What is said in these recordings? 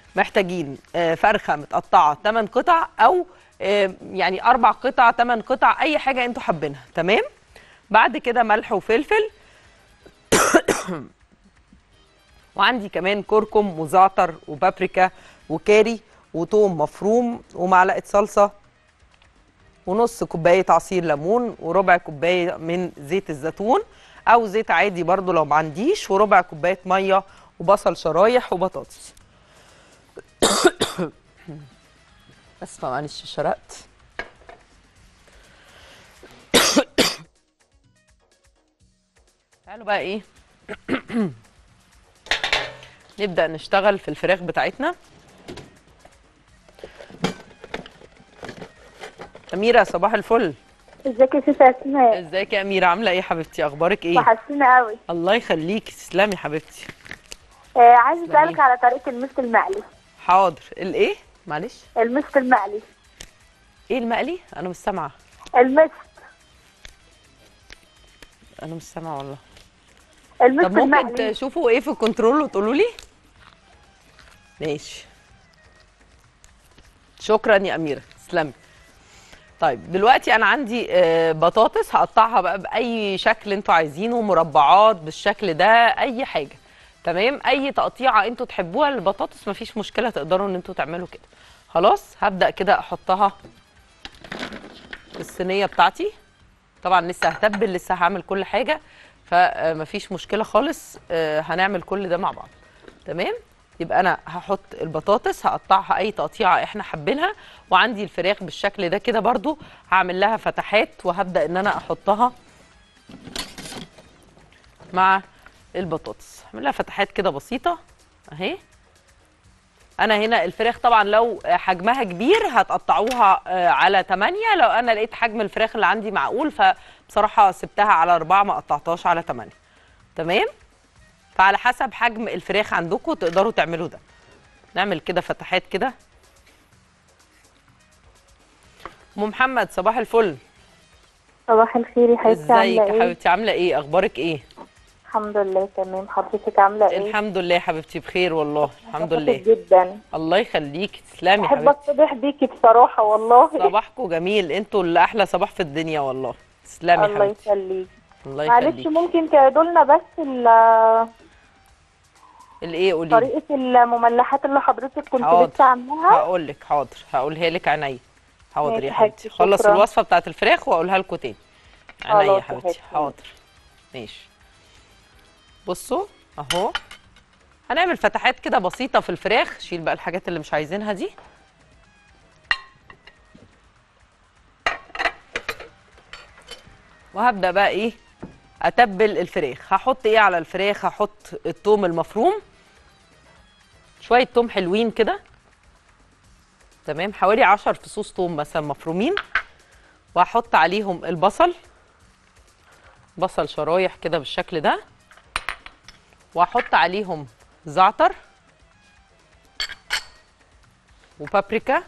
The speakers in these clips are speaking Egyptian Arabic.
محتاجين آه، فرخه متقطعه 8 قطع او آه، يعني اربع قطع 8 قطع اي حاجه انتوا حابينها تمام بعد كده ملح وفلفل وعندي كمان كركم وزعتر وبابريكا وكاري وتوم مفروم ومعلقه صلصه ونص كوبايه عصير ليمون وربع كوبايه من زيت الزيتون او زيت عادي برضو لو ما عنديش وربع كوبايه ميه وبصل شرايح وبطاطس بس معلش شرقت تعالوا بقى ايه نبدأ نشتغل في الفراخ بتاعتنا أميرة صباح الفل ازيك يا ست اسماء ازيك يا أميرة عاملة ايه يا حبيبتي أخبارك ايه وحشتينا قوي الله يخليكي تسلمي يا حبيبتي آه عايزه تسلمي. اسالك على طريقه المست المقلي حاضر الايه معلش المست المقلي ايه المقلي انا مش سامعه المست انا مش سامعه والله المست طب ممكن المقلي تشوفوا ايه في الكنترول وتقولوا لي ماشي شكرا يا اميره تسلمي طيب دلوقتي انا عندي آه، بطاطس هقطعها بقى باي شكل انتوا عايزينه مربعات بالشكل ده اي حاجه تمام اي تقطيعه انتوا تحبوها للبطاطس مفيش مشكله تقدروا ان انتوا تعملوا كده خلاص هبدا كده احطها في الصينيه بتاعتي طبعا لسه هتبل لسه هعمل كل حاجه فمفيش مشكله خالص آه، هنعمل كل ده مع بعض تمام يبقى انا هحط البطاطس هقطعها اي تقطيعه احنا حابينها وعندي الفراخ بالشكل ده كده برضو هعمل لها فتحات وهبدا ان انا احطها مع البطاطس هعمل لها فتحات كده بسيطه اهي انا هنا الفراخ طبعا لو حجمها كبير هتقطعوها آه، على 8 لو انا لقيت حجم الفراخ اللي عندي معقول فبصراحه سبتها على 4 ما قطعتهاش على 8 تمام فعلى حسب حجم الفراخ عندكم تقدروا تعملوا ده نعمل كده فتحات كده ام محمد صباح الفل صباح الخير يا حبيبتي ازيك عامله يا ايه حبيبتي عامله ايه اخبارك ايه الحمد لله تمام حضرتك عامله ايه الحمد لله يا حبيبتي بخير والله الحمد بحبك لله جدا الله يخليكي تسلمي يا بحب حبيبتي اتصبح بيكي بصراحه والله صباحكم جميل انتوا اللي احلى صباح في الدنيا والله تسلمي يا الله حبيبتي يخليك الله معلش يخليكي ممكن تعيدوا لنا بس ال- الايه قولي لي طريقه المملحات اللي حضرتك كنت حاضر. لسه عاملاها هقول لك حاضر هقولها لك عينيا حاضر ماشي يا يا حبيبتي حبيبتي، خلص شكراً. الوصفه بتاعت الفراخ واقولها لكم تاني عينيا يا خلاص يا حبيبتي حبيبتي. حاضر ماشي بصوا اهو هنعمل فتحات كده بسيطه في الفراخ شيل بقى الحاجات اللي مش عايزينها دي وهبدا بقى ايه اتبل الفراخ هحط ايه على الفراخ هحط الثوم المفروم شويه توم حلوين كده تمام حوالي 10 فصوص توم مثلا مفرومين وهحط عليهم البصل بصل شرايح كده بالشكل ده وهحط عليهم زعتر وبابريكا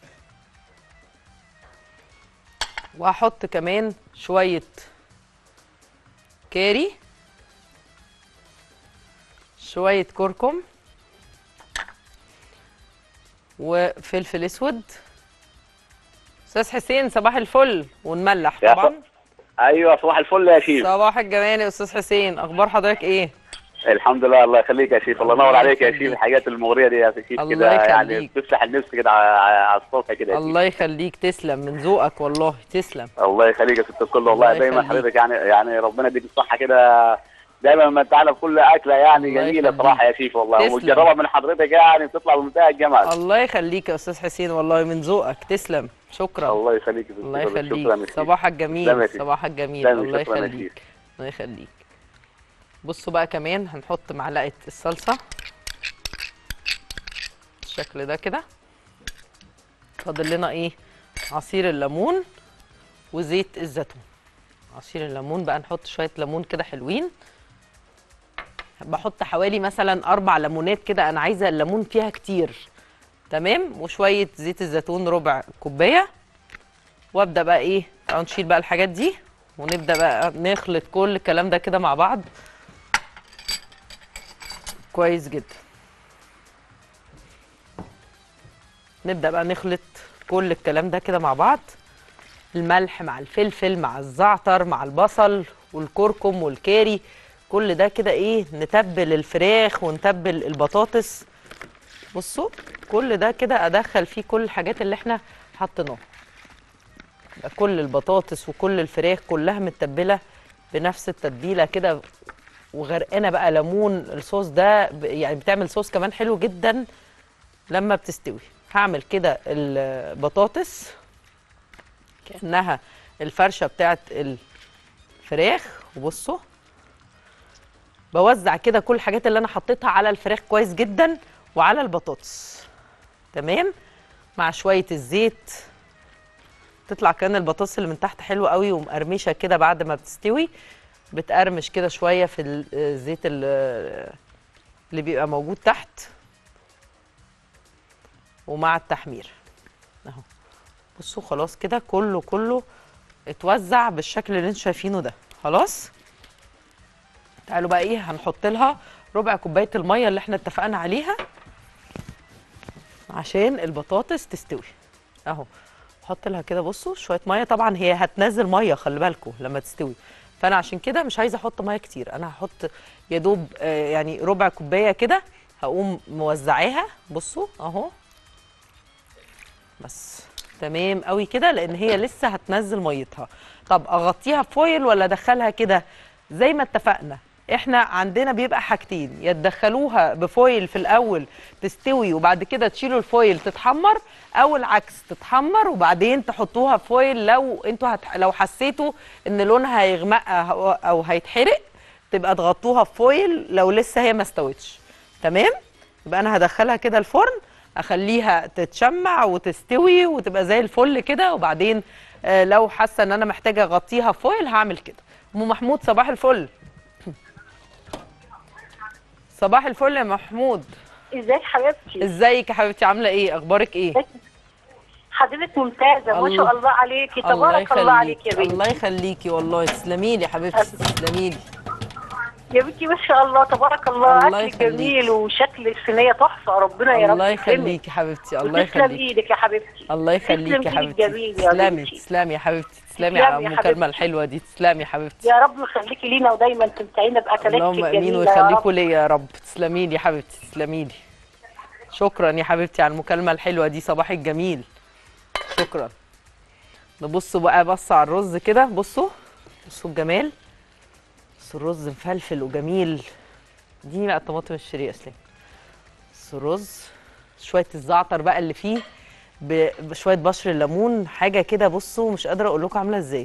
وهحط كمان شوية كاري شوية كركم وفلفل اسود استاذ حسين صباح الفل ونملح يا طبعا ايوه صباح الفل يا شيف صباح الجمال يا استاذ حسين اخبار حضرتك ايه الحمد لله الله يخليك يا شيف الله ينور الله عليك يا يخليك. شيف الحاجات المغريه دي يا شيف الله كده يعني يخليك. بتفتح النفس كده على على الصبح كده يا شيف. الله يخليك تسلم من ذوقك والله تسلم الله يخليك يا ست الكل الله والله دايما يخليك. حضرتك يعني يعني ربنا يديك الصحه كده دايما ما تعالى بكل اكله يعني الله جميله يخليك. صراحه يا شيف والله تسلم. والجربه من حضرتك يعني بتطلع بمنتهى الجمال الله يخليك يا استاذ حسين والله من ذوقك تسلم شكرا الله يخليك يا ست الله الكل. شكرا يا يخليك شيف. صباحك تسلم يا جميل شيف. صباحك جميل تسلم، الله شكراً يا يخليك شيف. الله يخليك بصوا بقى كمان هنحط معلقه الصلصه بالشكل ده كده فاضل لنا ايه عصير الليمون وزيت الزيتون عصير الليمون بقى نحط شويه ليمون كده حلوين بحط حوالي مثلا اربع ليمونات كده انا عايزه الليمون فيها كتير تمام وشويه زيت الزيتون ربع كوبايه وابدا بقى ايه تعالوا نشيل بقى الحاجات دي ونبدا بقى نخلط كل الكلام ده كده مع بعض كويس جدا نبدا بقى نخلط كل الكلام ده كده مع بعض الملح مع الفلفل مع الزعتر مع البصل والكركم والكاري كل ده كده ايه نتبل الفراخ ونتبل البطاطس بصوا كل ده كده ادخل فيه كل الحاجات اللي احنا حطيناها يبقى كل البطاطس وكل الفراخ كلها متبله بنفس التتبيله كده وغرقانه بقى ليمون الصوص ده ب- يعني بتعمل صوص كمان حلو جدا لما بتستوي هعمل كده البطاطس كانها الفرشه بتاعت الفراخ وبصوا بوزع كده كل الحاجات اللي انا حطيتها على الفراخ كويس جدا وعلى البطاطس تمام مع شويه الزيت تطلع كان البطاطس اللي من تحت حلوه قوي ومقرمشه كده بعد ما بتستوي بتقرمش كده شويه في ال- الزيت ال- اللي بيبقى موجود تحت ومع التحمير اهو بصوا خلاص كده كله كله اتوزع بالشكل اللي انتوا شايفينه ده خلاص تعالوا بقى ايه هنحط لها ربع كوبايه الميه اللي احنا اتفقنا عليها عشان البطاطس تستوي اهو احط لها كده بصوا شويه ميه طبعا هي هتنزل ميه خلي بالكم لما تستوي فانا عشان كده مش عايزه احط ميه كتير انا هحط يا دوب آه، يعني ربع كوبايه كده هقوم موزعاها بصوا اهو بس تمام قوي كده لان هي لسه هتنزل ميتها طب اغطيها بفويل ولا ادخلها كده زي ما اتفقنا احنا عندنا بيبقى حاجتين يا تدخلوها بفويل في الاول تستوي وبعد كده تشيلوا الفويل تتحمر او العكس تتحمر وبعدين تحطوها في فويل لو انتوا هت... لو حسيتوا ان لونها هيغمق او أو هيتحرق تبقى تغطوها بفويل لو لسه هي ما استوتش تمام يبقى انا هدخلها كده الفرن اخليها تتشمع وتستوي وتبقى زي الفل كده وبعدين آه، لو حاسه ان انا محتاجه اغطيها فويل هعمل كده ام محمود صباح الفل صباح الفل يا محمود ازيك حبيبتي ازيك يا حبيبتي عامله ايه اخبارك ايه حضرتك ممتازه ما الله. شاء الله عليكي تبارك الله عليك يا بنتي الله يخليكي والله تسلمي لي يا حبيبتي تسلمي لي يا بنتي ما شاء الله تبارك الله الله اكل يخليك. جميل وشكل الصينيه تحفه ربنا يا رب الله يكرمك. يخليكي يا حبيبتي الله وتسلم يخليكي ايدك يا حبيبتي الله يخليكي تسلم يا إيدك حبيبتي جميل يا تسلمي بنتي. تسلمي يا حبيبتي تسلمي تسلمي على يا المكالمه حبيبتي. الحلوه دي تسلمي يا حبيبتي يا رب يخليكي لينا ودايما تمتعينا باكلاتك اللهم امين الجميله يا رب ويخليكوا ليا يا رب تسلمي لي يا حبيبتي تسلمي لي شكرا يا حبيبتي على المكالمه الحلوه دي صباحك جميل شكرا نبص بقى بص على الرز كده بصوا بصوا الجمال بصوا الرز مفلفل وجميل دي بقى الطماطم الشري اسلام بصوا الرز شويه الزعتر بقى اللي فيه ب- بشويه بشر الليمون حاجه كده بصوا مش قادره اقول لكم عامله ازاي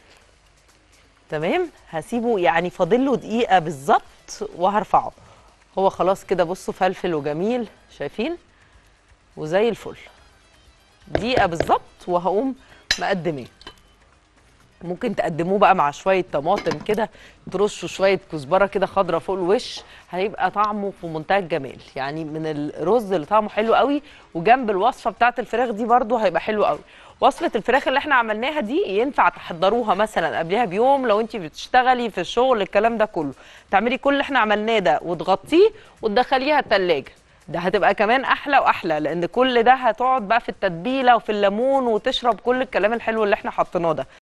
تمام هسيبه يعني فاضل له دقيقه بالظبط وهرفعه هو خلاص كده بصوا فلفل وجميل شايفين وزي الفل دقيقه بالظبط وهقوم مقدماه ممكن تقدموه بقى مع شويه طماطم كده ترشوا شويه كزبره كده خضرة فوق الوش هيبقى طعمه في منتهى الجمال يعني من الرز اللي طعمه حلو قوي وجنب الوصفه بتاعه الفراخ دي برده هيبقى حلو قوي وصفه الفراخ اللي احنا عملناها دي ينفع تحضروها مثلا قبلها بيوم لو انت بتشتغلي في الشغل الكلام ده كله تعملي كل اللي احنا عملناه ده وتغطيه وتدخليها التلاجة ده هتبقى كمان احلى واحلى لان كل ده هتقعد بقى في التتبيله وفي الليمون وتشرب كل الكلام الحلو اللي احنا حطيناه ده